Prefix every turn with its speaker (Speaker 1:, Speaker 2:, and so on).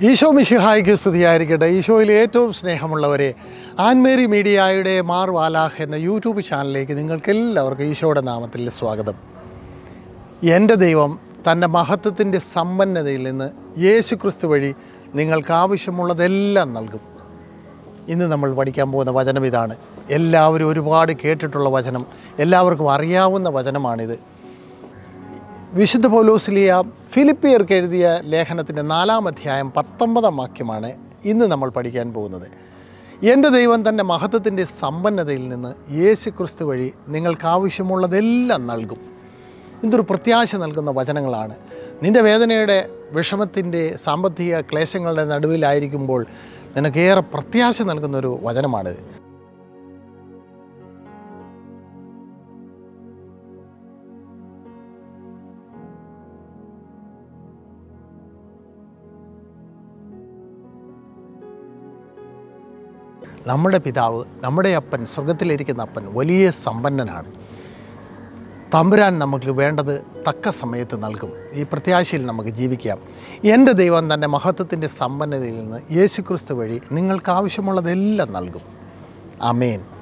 Speaker 1: ഈശോ മിശിഹായ്ക്ക് സ്തുതിയായിരിക്കട്ടെ ഈശോയിൽ ഏറ്റവും സ്നേഹമുള്ളവരെ ആൻമേരി മീഡിയയുടെ മാർ വാലാഹ് എന്ന യൂട്യൂബ് ചാനലിലേക്ക് നിങ്ങൾക്ക് എല്ലാവർക്കും ഈശോയുടെ നാമത്തിൽ സ്വാഗതം എൻ്റെ ദൈവം തൻ്റെ മഹത്വത്തിൻ്റെ സമ്പന്നതയിൽ നിന്ന് യേശു ക്രിസ്തു വഴി നിങ്ങൾക്ക് ആവശ്യമുള്ളതെല്ലാം നൽകും ഇന്ന് നമ്മൾ പഠിക്കാൻ പോകുന്ന വചനം ഇതാണ് എല്ലാവരും ഒരുപാട് കേട്ടിട്ടുള്ള വചനം എല്ലാവർക്കും അറിയാവുന്ന വചനമാണിത് വിശുദ്ധ പൗലോസ്ലിയ ഫിലിപ്പിയർക്ക് എഴുതിയ ലേഖനത്തിൻ്റെ നാലാം അധ്യായം പത്തൊമ്പതാം വാക്യമാണ് ഇന്ന് നമ്മൾ പഠിക്കാൻ പോകുന്നത് എൻ്റെ ദൈവം തൻ്റെ മഹത്വത്തിൻ്റെ സമ്പന്നതയിൽ നിന്ന് യേശു ക്രിസ്തു വഴി നിങ്ങൾക്ക് ആവശ്യമുള്ളതെല്ലാം നൽകും ഇതൊരു പ്രത്യാശ നൽകുന്ന വചനങ്ങളാണ് നിൻ്റെ വേദനയുടെ വിഷമത്തിൻ്റെ സാമ്പത്തിക ക്ലേശങ്ങളുടെ നടുവിലായിരിക്കുമ്പോൾ നിനക്കേറെ പ്രത്യാശ നൽകുന്നൊരു വചനമാണിത് നമ്മുടെ പിതാവ് നമ്മുടെ അപ്പൻ സ്വർഗത്തിലിരിക്കുന്ന അപ്പൻ വലിയ സമ്പന്നനാണ് തമ്പുരാൻ നമുക്ക് വേണ്ടത് തക്ക സമയത്ത് നൽകും ഈ പ്രത്യാശയിൽ നമുക്ക് ജീവിക്കാം എൻ്റെ ദൈവം തൻ്റെ മഹത്വത്തിൻ്റെ സമ്പന്നതയിൽ നിന്ന് യേശുക്രിസ്തു വഴി നിങ്ങൾക്ക് ആവശ്യമുള്ളതെല്ലാം നൽകും അമേൻ